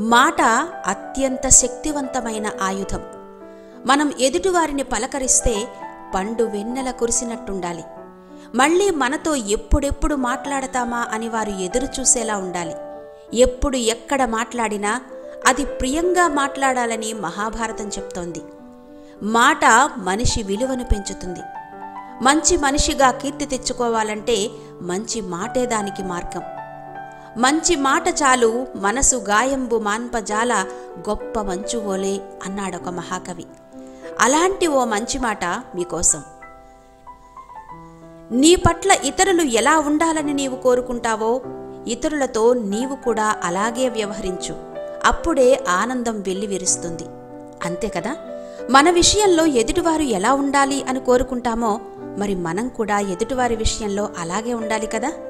మాట అత్యంత శక్తివంతమైన ఆయుధం మనం ఎదుటివారిని పలకరిస్తే పండు వెన్నెల కురిసినట్టుండాలి మళ్ళీ మనతో ఎప్పుడెప్పుడు మాట్లాడతామా అని వారు ఎదురు చూసేలా ఉండాలి ఎప్పుడు ఎక్కడ మాట్లాడినా అది ప్రియంగా మాట్లాడాలని మహాభారతం చెప్తోంది మాట మనిషి విలువను పెంచుతుంది మంచి మనిషిగా కీర్తి తెచ్చుకోవాలంటే మంచి మాటే దానికి మార్గం మంచి మాట చాలు మనసు గాయంబు మాన్పజాల గొప్ప మంచువోలే అన్నాడొక మహాకవి అలాంటి ఓ మంచి మాట మీకోసం నీ పట్ల ఇతరులు ఎలా ఉండాలని నీవు కోరుకుంటావో ఇతరులతో నీవు కూడా అలాగే వ్యవహరించు అప్పుడే ఆనందం వెల్లివిరుస్తుంది అంతే కదా మన విషయంలో ఎదుటివారు ఎలా ఉండాలి అని కోరుకుంటామో మరి మనం కూడా ఎదుటివారి విషయంలో అలాగే ఉండాలి కదా